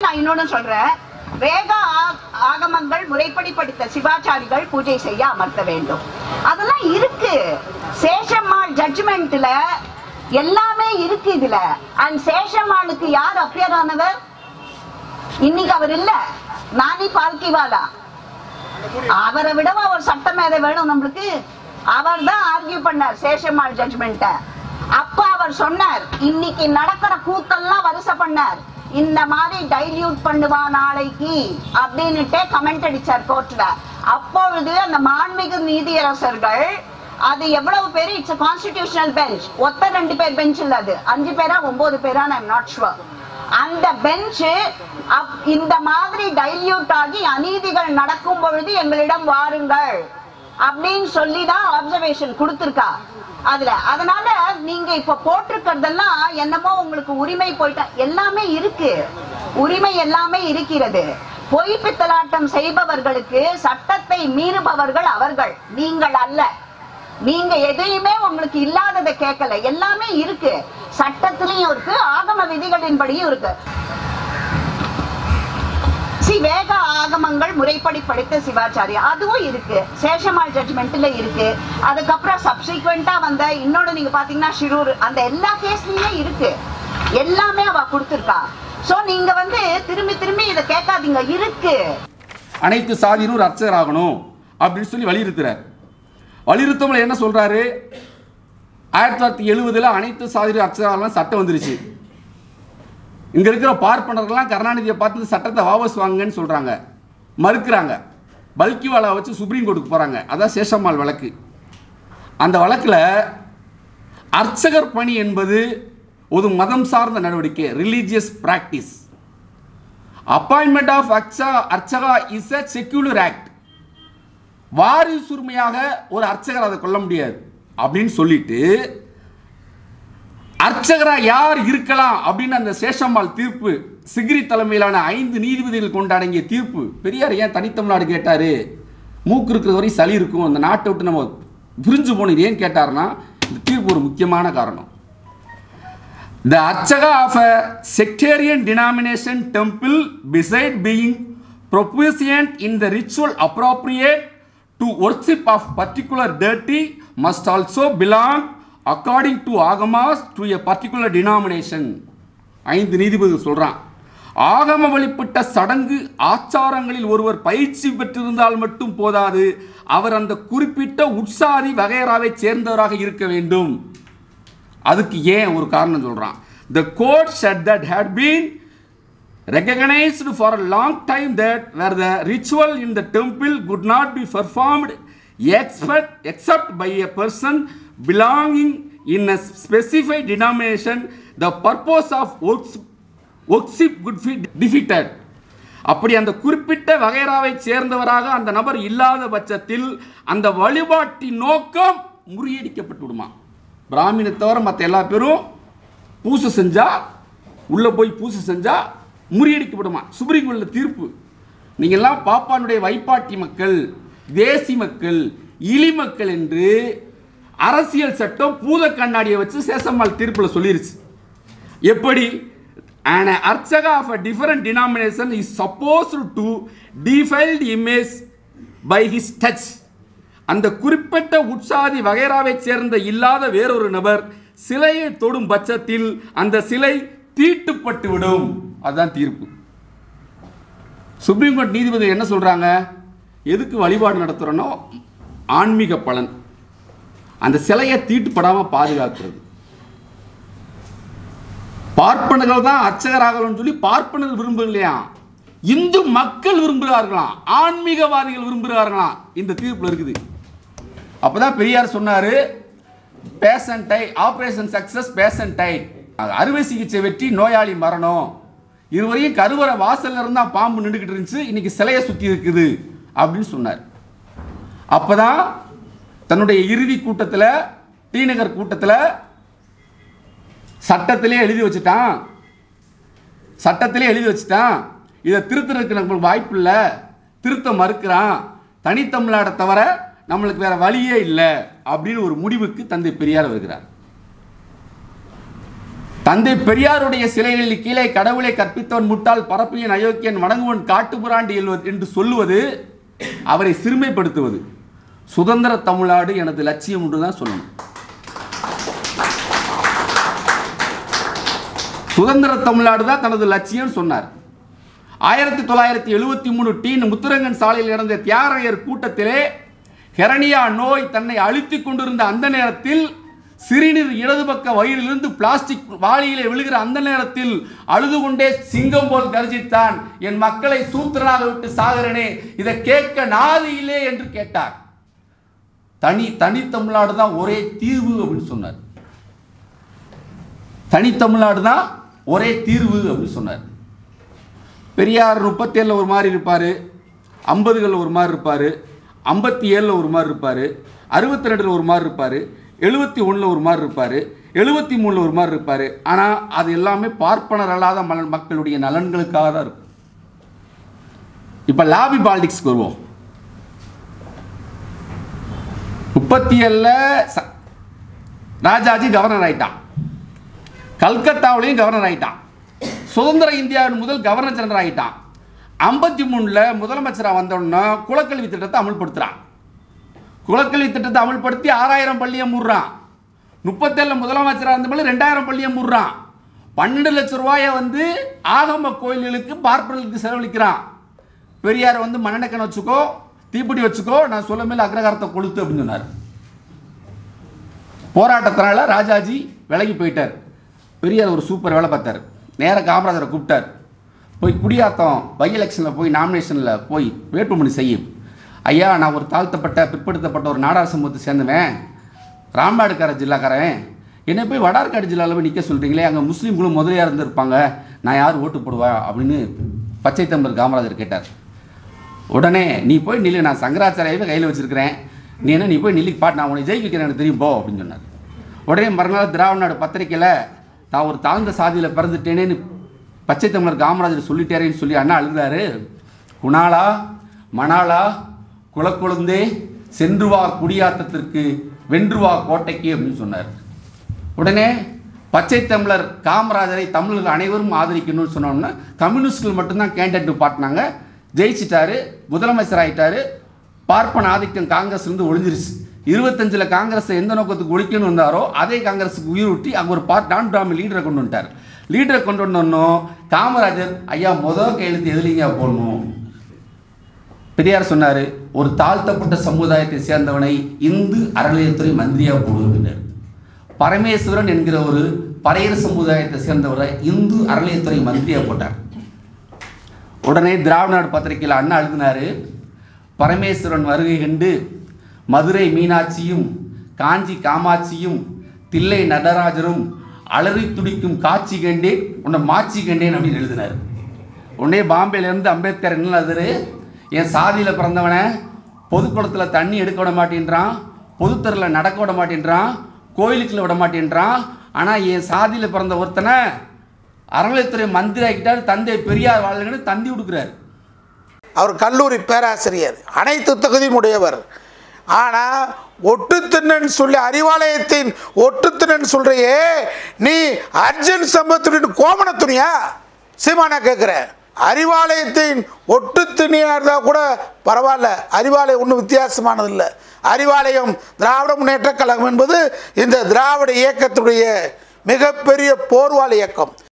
நான் இன்னொன்னு சொல்றேன் வேத ஆ- ஆகமங்கள் முறைப்படி படித்த சிவாச்சாரிகள் பூஜை செய்ய அமர்த்த வேண்டும் அதெல்லாம் இருக்கு சேஷம்மாள் ஜட்ஜ்மெண்ட்ல எல்லாமே இருக்கு இதுல அண்ட் சேஷம்மாளுக்கு யார் அப்பியர் ஆனவர் இன்னைக்கு அவர் இல்ல நானி பால்கிவாலா அவரை விடவா ஒரு சட்டம் மேதை வேணும் நம்மளுக்கு அவர் தான் ஆர்கியூ பண்ணார் சேஷம்மாள் ஜட்ஜ்மெண்ட்ட அப்ப அவர் சொன்னார் இன்னைக்கு நடக்கிற கூத்தெல்லாம் வருஷ பண்ணார் இந்த மாதிரி டைல்யூட் பண்ணுவா நாளைக்கு அப்படின்னுட்டே கமெண்ட் அடிச்சார் கோர்ட்ல அப்பொழுது அந்த மாண்புமிகு நீதியரசர்கள் அது எவ்வளவு பேர் இட்ஸ் கான்ஸ்டிடியூஷனல் பெஞ்ச் ஒத்த ரெண்டு பேர் பெஞ்ச் இல்ல அது அஞ்சு பேரா ஒன்பது பேரா ஐம் நாட் ஷுவர் அந்த பெஞ்ச் இந்த மாதிரி டைல்யூட் ஆகி அநீதிகள் நடக்கும் பொழுது எங்களிடம் வாருங்கள் அப்படின்னு சொல்லி தான் அப்சர்வேஷன் கொடுத்திருக்கா அதுல அதனால நீங்க இப்ப போட்டிருக்கிறதெல்லாம் என்னமோ உங்களுக்கு உரிமை போயிட்டா எல்லாமே இருக்கு உரிமை எல்லாமே இருக்கிறது பொய் பித்தலாட்டம் செய்பவர்களுக்கு சட்டத்தை மீறுபவர்கள் அவர்கள் நீங்கள் அல்ல நீங்க எதையுமே உங்களுக்கு இல்லாததை கேட்கல எல்லாமே இருக்கு சட்டத்திலையும் இருக்கு ஆகம விதிகளின்படியும் இருக்கு சி வேத ஆகமங்கள் முறைப்படி படித்த சிவாச்சாரியா அதுவும் இருக்கு சேஷமால் ஜட்ஜ்மெண்ட்ல இருக்கு அதுக்கப்புறம் சப்சிக்வெண்டா வந்த இன்னொன்னு நீங்க பாத்தீங்கன்னா ஷிரூர் அந்த எல்லா கேஸ்லயுமே இருக்கு எல்லாமே அவ கொடுத்திருக்கா சோ நீங்க வந்து திரும்பி திரும்பி இதை கேட்காதீங்க இருக்கு அனைத்து சாதியினும் ஒரு அர்ச்சகர் ஆகணும் அப்படின்னு சொல்லி வலியுறுத்துறார் வலியுறுத்தவங்களை என்ன சொல்றாரு ஆயிரத்தி தொள்ளாயிரத்தி எழுபதுல அனைத்து சாதி அர்ச்சகர்கள்லாம் சட்டம் வந்துருச்சு இங்க இருக்கிற பார்ப்பனர்கள்லாம் கருணாநிதியை பார்த்து இந்த சட்டத்தை வாபஸ் வாங்குங்கன்னு சொல்றாங்க மறுக்கிறாங்க பல்கிவாலா வச்சு சுப்ரீம் கோர்ட்டுக்கு போறாங்க அதான் சேஷம்மாள் வழக்கு அந்த வழக்கில் அர்ச்சகர் பணி என்பது ஒரு மதம் சார்ந்த நடவடிக்கை ரிலீஜியஸ் பிராக்டிஸ் அப்பாயின்மெண்ட் ஆஃப் அர்ச்சா அர்ச்சகா இஸ் a செக்யூலர் ஆக்ட் வாரிசுரிமையாக ஒரு அர்ச்சகர் அதை கொள்ள முடியாது அப்படின்னு சொல்லிட்டு அர்ச்சகரா யார் இருக்கலாம் அப்படின்னு அந்த சேஷம்மாள் தீர்ப்பு சிகிரி தலைமையிலான ஐந்து நீதிபதிகள் கொண்டு அடங்கிய தீர்ப்பு பெரியார் ஏன் தனித்தமிழ்நாடு கேட்டாரு மூக்கு இருக்கிற வரை சளி இருக்கும் அந்த நாட்டை விட்டு நம்ம பிரிஞ்சு போனது ஏன் கேட்டாருன்னா இந்த தீர்ப்பு ஒரு முக்கியமான காரணம் The Archaga of a sectarian denomination temple, beside being proficient in the ritual appropriate to worship of particular deity, must also belong, according to agamas, to a particular denomination. ஐந்து நீதிபதி சொல்றான் ஆகம வழிபட்ட சடங்கு ஆச்சாரங்களில் ஒருவர் பயிற்சி பெற்றிருந்தால் மட்டும் போதாது அவர் அந்த குறிப்பிட்ட உற்சாதி வகையறாவை சேர்ந்தவராக இருக்க வேண்டும் அதுக்கு ஏன் ஒரு காரணம் சொல்றான் the court said that had been recognized for a long time that where the ritual in the temple could not be performed except, except by a person belonging in a specified denomination the purpose of works- worship could be defeated அப்படி அந்த குறிப்பிட்ட வகைராவை சேர்ந்தவராக அந்த நபர் இல்லாத பட்சத்தில் அந்த வழிபாட்டின் நோக்கம் முறியடிக்கப்பட்டு விடுமா பிராமணை தவிர மற்ற எல்லா பேரும் பூசை செஞ்சா உள்ள போய் பூசை செஞ்சா முறியடிக்கப்படுமா சுப்ரீம் கோர்ட்டில் தீர்ப்பு நீங்கள்லாம் பாப்பானுடைய வைப்பாட்டி மக்கள் தேசி மக்கள் இலி மக்கள் என்று அரசியல் சட்டம் பூத கண்ணாடியை வச்சு சேசம்மாள் தீர்ப்பில் சொல்லிருச்சு எப்படி an archaga of a different denomination is supposed to defile the image by his touch அந்த குறிப்பிட்ட உற்சாதி வகைராவைச் சேர்ந்த இல்லாத வேறொரு நபர் சிலையை தொடும் பட்சத்தில் அந்த சிலை தீட்டுப்பட்டு விடும் அதுதான் தீர்ப்பு சுப்ரீம் கோர்ட் நீதிபதி என்ன சொல்றாங்க எதுக்கு வழிபாடு நடத்துறோன்னா ஆன்மீக பலன் அந்த சிலையை தீட்டுப்படாம பாதுகாக்கிறது பார்ப்பனர்கள் தான் அர்ச்சகராகணும்னு சொல்லி பார்ப்பனர் விரும்பலையா இந்து மக்கள் விரும்புகிறார்களாம் ஆன்மீகவாதிகள் விரும்புகிறார்களாம் இந்த தீர்ப்புல இருக்குது அப்பதான் பெரியார் சொன்னாரு பேஷண்டை ஆபரேஷன் சக்சஸ் பேஷண்டை அறுவை சிகிச்சை வெற்றி நோயாளி மரணம் இருவரையும் கருவறை வாசல்ல இருந்தா பாம்பு நின்றுக்கிட்டு இருந்துச்சு இன்னைக்கு சிலையை சுத்தி இருக்குது அப்படின்னு சொன்னார் அப்பதான் தன்னுடைய இறுதி கூட்டத்தில் டி நகர் கூட்டத்தில் சட்டத்திலே எழுதி வச்சுட்டான் சட்டத்திலே எழுதி வச்சுட்டான் இதை திருத்துறதுக்கு நம்மளுக்கு வாய்ப்பு இல்லை திருத்த மறுக்கிறான் தனித்தமிழ்நாடை தவிர நம்மளுக்கு வேற வழியே இல்லை அப்படின்னு ஒரு முடிவுக்கு தந்தை பெரியார் வருகிறார் தந்தை பெரியாருடைய சிலைகளில் கீழே கடவுளை கற்பித்தவன் முட்டாள் பரப்பியன் அயோக்கியன் வணங்குவன் காட்டுப்புராண்டி எழுவது என்று சொல்லுவது அவரை சிறுமைப்படுத்துவது சுதந்திர தமிழ்நாடு எனது லட்சியம் என்று தான் சொல்லணும் சுதந்திர தமிழ்நாடு தான் தனது லட்சியம் சொன்னார் ஆயிரத்தி தொள்ளாயிரத்தி எழுபத்தி மூணு டீன் முத்துரங்கன் சாலையில் நடந்த தியாகராயர் கூட்டத்திலே ஹெரனியா நோய் தன்னை அழுத்திக் கொண்டிருந்த அந்த நேரத்தில் சிறுநீர் இடது பக்க வயிறிலிருந்து பிளாஸ்டிக் வாளியிலே விழுகிற அந்த நேரத்தில் அழுது கொண்டே சிங்கம் போல் கர்ஜித்தான் என் மக்களை சூத்திரனாக விட்டு சாகிறனே இதை கேட்க நாதி இல்லை என்று கேட்டார் தனி தனித்தமிழ்நாடு தான் ஒரே தீர்வு அப்படின்னு சொன்னார் தனித்தமிழ்நாடு தான் ஒரே தீர்வு அப்படின்னு சொன்னார் பெரியார் முப்பத்தேழில் ஒரு மாதிரி இருப்பார் ஐம்பதுகளில் ஒரு மாதிரி இருப்பார் ஐம்பத்தி ஏழில் ஒரு மாதிரி இருப்பார் அறுபத்தி ரெண்டில் ஒரு மாதிரி இருப்பார் எழுபத்தி ஒன்றில் ஒரு மாதிரி இருப்பார் எழுபத்தி மூணில் ஒரு மாதிரி இருப்பார் ஆனால் அது எல்லாமே பார்ப்பனர் அல்லாத மல மக்களுடைய நலன்களுக்காக தான் இருக்கும் இப்போ லாபி பாலிடிக்ஸ்க்கு வருவோம் முப்பத்தி ஏழில் ச ராஜாஜி கவர்னர் ஆயிட்டான் கல்கத்தாவிலையும் கவர்னர் ஆயிட்டான் சுதந்திர இந்தியாவின் முதல் கவர்னர் ஜெனரல் ஆகிட்டான் ஐம்பத்தி மூணில் முதலமைச்சராக வந்தோடனே குலக்கல்வி திட்டத்தை அமல்படுத்துகிறான் குலக்கல்வி திட்டத்தை அமல்படுத்தி ஆறாயிரம் பள்ளியை மூடுறான் முப்பத்தேழில் முதலமைச்சராக இருந்தபோது ரெண்டாயிரம் பள்ளியை மூடுறான் பன்னெண்டு லட்ச ரூபாயை வந்து ஆகம கோயில்களுக்கு பார்ப்பனர்களுக்கு செலவழிக்கிறான் பெரியார் வந்து மண்ணெண்ணக்கணை வச்சுக்கோ தீப்பிடி வச்சுக்கோ நான் சொல்ல மேல அக்ரகாரத்தை கொளுத்து அப்படின்னு சொன்னார் போராட்டத்தினால ராஜாஜி விலகி போயிட்டார் பெரியார் ஒரு சூப்பர் வேலை பார்த்தார் நேர காமராஜரை கூப்பிட்டார் போய் குடியாத்தம் பை எலெக்ஷனில் போய் நாமினேஷனில் போய் வேட்புமனு செய்யும் ஐயா நான் ஒரு தாழ்த்தப்பட்ட பிற்படுத்தப்பட்ட ஒரு நாடார் சமூகத்தை சேர்ந்தவன் ராம்நாடுக்கார ஜில்லாக்காரன் என்னை போய் வடார்காடு ஜில்லாவில் போய் நிற்க சொல்கிறீங்களே அங்கே முஸ்லீம்களும் முதலியாக இருந்திருப்பாங்க நான் யார் ஓட்டு போடுவேன் அப்படின்னு பச்சை தமிழர் காமராஜர் கேட்டார் உடனே நீ போய் நில்லு நான் சங்கராச்சாரியாவே கையில் வச்சிருக்கிறேன் நீ என்ன நீ போய் நில்லி பாட்டு நான் உன்னை ஜெயிக்க வைக்கிறேன் எனக்கு தெரியும் போ அப்படின்னு சொன்னார் உடனே மறுநாள் திராவிட நாடு பத்திரிக்கையில் நான் ஒரு தாழ்ந்த சாதியில் பிறந்துட்டேனேன்னு பச்சை தமிழர் காமராஜர் சொல்லிட்டாரேன்னு சொல்லி அண்ணா அழுதாரு குணாலா மணாலா குலக்குழந்தே சென்று வா குடியாத்தத்திற்கு வென்று வா கோட்டைக்கு அப்படின்னு சொன்னார் உடனே பச்சை தமிழர் காமராஜரை தமிழர்கள் அனைவரும் ஆதரிக்கணும்னு சொன்னோம்னா கம்யூனிஸ்ட்கள் மட்டும்தான் கேண்டிடேட் பாட்டினாங்க ஜெயிச்சிட்டாரு முதலமைச்சர் ஆயிட்டாரு பார்ப்பன ஆதிக்கம் காங்கிரஸ் இருந்து ஒளிஞ்சிருச்சு இருபத்தஞ்சில் காங்கிரஸை எந்த நோக்கத்துக்கு ஒழிக்கணும் வந்தாரோ அதே காங்கிரஸுக்கு உயிர் ஊட்டி அங்கே ஒரு பார்ட் டான் டாமி லீடரை கொண்டு வந்துட்டார் லீடரை கொண்டு வந்தோன்னும் காமராஜர் ஐயா முதல் கையெழுத்து எதுலீங்க போடணும் பெரியார் சொன்னார் ஒரு தாழ்த்தப்பட்ட சமுதாயத்தை சேர்ந்தவனை இந்து அறநிலையத்துறை மந்திரியாக போடுகிறார் பரமேஸ்வரன் என்கிற ஒரு பறையர் சமுதாயத்தை சேர்ந்தவரை இந்து அறநிலையத்துறை மந்திரியாக போட்டார் உடனே திராவிட நாடு பத்திரிகையில் அண்ணா எழுதினாரு பரமேஸ்வரன் வருகை கண்டு மதுரை மீனாட்சியும் காஞ்சி காமாட்சியும் தில்லை நடராஜரும் அலறி துடிக்கும் காட்சி கண்டேன் உன்னை மாட்சி கண்டேன் அப்படின்னு எழுதினார் உடனே பாம்பேலேருந்து அம்பேத்கர் என்ன எழுதுரு என் சாதியில் பிறந்தவனை பொதுக்குளத்தில் தண்ணி எடுக்க விட மாட்டேன்றான் பொதுத்தரில் நடக்க விட மாட்டேன்றான் கோயிலுக்குள்ள விட மாட்டேன்றான் ஆனால் என் சாதியில் பிறந்த ஒருத்தனை அறநிலையத்துறை மந்திரி ஆக்கிட்டார் தந்தை பெரியார் வாழ்கன்னு தந்தி கொடுக்குறாரு அவர் கல்லூரி பேராசிரியர் அனைத்து தகுதியும் உடையவர் ஆனால் ஒட்டுத்திண்ணன் சொல்லி அறிவாலயத்தின் ஒட்டுத்திண்ணன் சொல்றியே நீ அர்ஜுன் சம்பத்துடன் கோமண துணியா சீமானா கேட்குறேன் அறிவாலயத்தின் ஒட்டு துணியாக இருந்தால் கூட பரவாயில்ல அறிவாலயம் ஒன்றும் வித்தியாசமானது இல்லை அறிவாலயம் திராவிட முன்னேற்ற கழகம் என்பது இந்த திராவிட இயக்கத்துடைய மிகப்பெரிய போர்வால் இயக்கம்